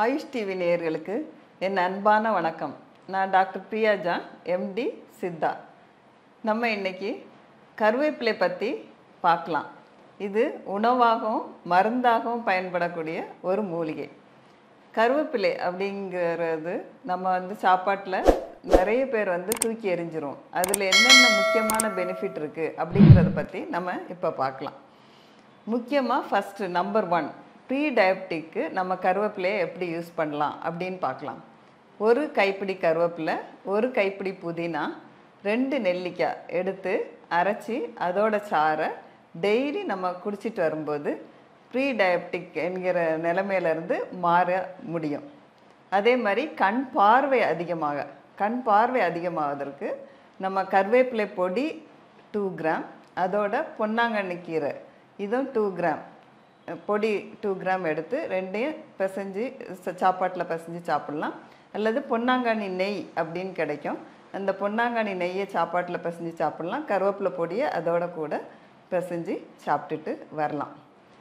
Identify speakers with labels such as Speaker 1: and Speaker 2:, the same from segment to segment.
Speaker 1: AYUSH TV நேயர்களுக்கு என் அன்பான வணக்கம் நான் doctor Priya John MD Siddha நம்ம இன்னைக்கு கருவேப்பிலை பற்றி பார்க்கலாம் இது உணவாகவும் மருந்தாகவும் பயன்படக்கூடிய ஒரு மூலிகை கருவேப்பிலை அப்படிங்கிறது நம்ம வந்து சாப்பாட்டில் நிறைய பேர் வந்து தூக்கி எறிஞ்சிரும் அதில் என்னென்ன முக்கியமான பெனிஃபிட் இருக்குது அப்படிங்கிறத பற்றி நம்ம இப்போ பார்க்கலாம் முக்கியமாக ஃபஸ்ட்டு நம்பர் ஒன் ப்ரீ டயபெட்டிக்கு நம்ம கருவேப்பிலையை எப்படி யூஸ் பண்ணலாம் அப்படின்னு பார்க்கலாம் ஒரு கைப்பிடி கருவேப்பிலை ஒரு கைப்பிடி புதினா ரெண்டு நெல்லிக்காய் எடுத்து அரைச்சி அதோட சாறை டெய்லி நம்ம குடிச்சிட்டு வரும்போது ப்ரீ டயபெட்டிக் என்கிற நிலைமையிலேருந்து மாற முடியும் அதே மாதிரி கண் பார்வை அதிகமாக கண் பார்வை அதிகமாவதற்கு நம்ம கருவேப்பிலை பொடி டூ கிராம் அதோட பொன்னாங்கண்ணி கீரை இதுவும் டூ கிராம் பொடி டூ கிராம் எடுத்து ரெண்டையும் பிசைஞ்சு ச- சாப்பாட்டில் பிசைஞ்சு சாப்பிட்லாம் அல்லது பொன்னாங்கண்ணி நெய் அப்படின்னு கிடைக்கும் அந்த பொன்னாங்கண்ணி நெய்யை சாப்பாட்டில் பிசைஞ்சு சாப்பிட்லாம் கருவேப்பிலை பொடியை அதோட கூட பிசைஞ்சு சாப்பிட்டுட்டு வரலாம்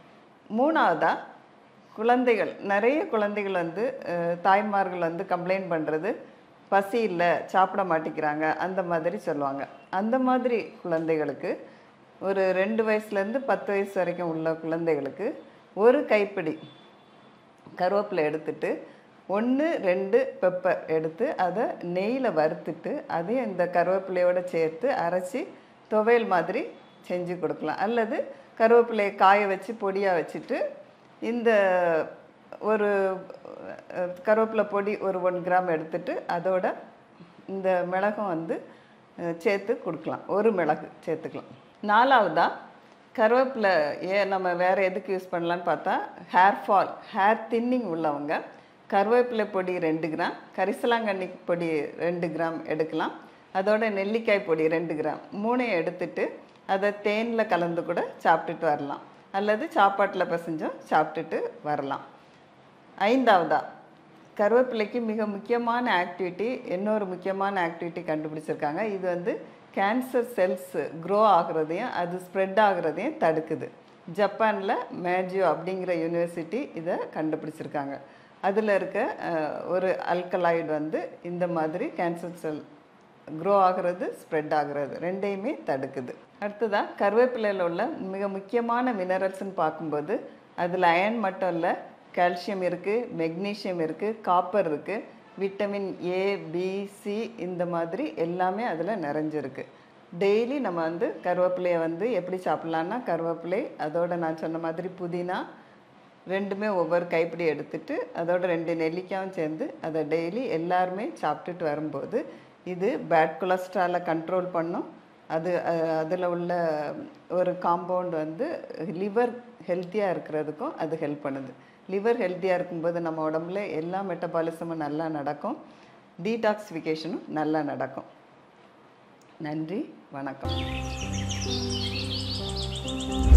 Speaker 1: மூணாவதா குழந்தைகள் நிறைய குழந்தைகள் வந்து அஹ், தாய்மார்கள் வந்து கம்ப்ளைண்ட் பண்ணுறது பசி இல்லை சாப்பிட மாட்டேங்கிறாங்க அந்த மாதிரி சொல்லுவாங்க அந்த மாதிரி குழந்தைகளுக்கு ஒரு ரெண்டு வயசுலேருந்து பத்து வயசு வரைக்கும் உள்ள குழந்தைகளுக்கு ஒரு கைப்பிடி கருவேப்பிலை எடுத்துட்டு ஒன்று ரெண்டு பெப்பர் எடுத்து அதை நெய்யில் வறுத்துட்டு அதையும் இந்த கருவேப்பிலையோட சேர்த்து அரைச்சி துவையல் மாதிரி செஞ்சு கொடுக்கலாம் அல்லது கருவேப்பிலையை காய வச்சு பொடியாக வச்சுட்டு இந்த ஒரு அஹ், கருவேப்பிலை பொடி ஒரு ஒன் கிராம் எடுத்துட்டு அதோட இந்த மிளகும் வந்து அஹ், சேர்த்து கொடுக்கலாம் ஒரு மிளகு சேர்த்துக்கலாம் நாலாவதா கருவேப்பிலை ஏன் நம்ம வேறு எதுக்கு யூஸ் பண்ணலான்னு பார்த்தா ஹேர் ஃபால் ஹேர் தின்னிங் உள்ளவங்க கருவேப்பிலை பொடி ரெண்டு கிராம் கரிசலாங்கண்ணி பொடி ரெண்டு கிராம் எடுக்கலாம் அதோட நெல்லிக்காய் பொடி ரெண்டு கிராம் மூணையும் எடுத்துட்டு அதை தேனில் கலந்து கூட சாப்பிட்டுட்டு வரலாம் அல்லது சாப்பாட்டில் பிசைஞ்சும் சாப்பிட்டுட்டு வரலாம் ஐந்தாவதா கருவேப்பிலைக்கு மிக முக்கியமான ஆக்டிவிட்டி இன்னொரு முக்கியமான ஆக்டிவிட்டி கண்டுபிடிச்சிருக்காங்க இது வந்து கேன்சர் செல்ஸ் க்ரோ ஆகுறதையும் அது ஸ்ப்ரெட் ஆகுறதையும் தடுக்குது ஜப்பானில் மேஜியோ அப்படிங்கிற யூனிவர்சிட்டி இதை கண்டுபிடிச்சிருக்காங்க அதில் இருக்க அஹ், ஒரு அல்கலாய்டு வந்து இந்த மாதிரி கேன்சர் செல் க்ரோ ஆகிறது ஸ்ப்ரெட் ஆகிறது ரெண்டையுமே தடுக்குது அடுத்ததாக கருவேப்பிலையில் உள்ள மிக முக்கியமான மினரல்ஸ்னு பார்க்கும்போது அதில் அயன் மட்டும் இல்லை கால்சியம் இருக்குது மெக்னீஷியம் இருக்குது காப்பர் இருக்குது விட்டமின் ஏ பி சி இந்த மாதிரி எல்லாமே அதில் நிறைஞ்சிருக்கு டெய்லி நம்ம வந்து கருவேப்பிலையை வந்து எப்படி சாப்பிட்லான்னா கருவேப்பிலை அதோட நான் சொன்ன மாதிரி புதினா ரெண்டுமே ஒவ்வொரு கைப்பிடி எடுத்துட்டு அதோட ரெண்டு நெல்லிக்காயும் சேர்ந்து அதை டெய்லி எல்லாருமே சாப்பிட்டுட்டு வரும்போது இது பேட் கொலஸ்ட்ராலை கண்ட்ரோல் பண்ணும் அது அதில் உள்ள ஒரு காம்பவுண்ட் வந்து லிவர் ஹெல்த்தியாக இருக்கிறதுக்கும் அது ஹெல்ப் பண்ணுது லிவர் ஹெல்த்தியாக இருக்கும்போது நம்ம உடம்புல எல்லா மெட்டபாலிசமும் நல்லா நடக்கும் டீடாக்சிஃபிகேஷனும் நல்லா நடக்கும் நன்றி வணக்கம்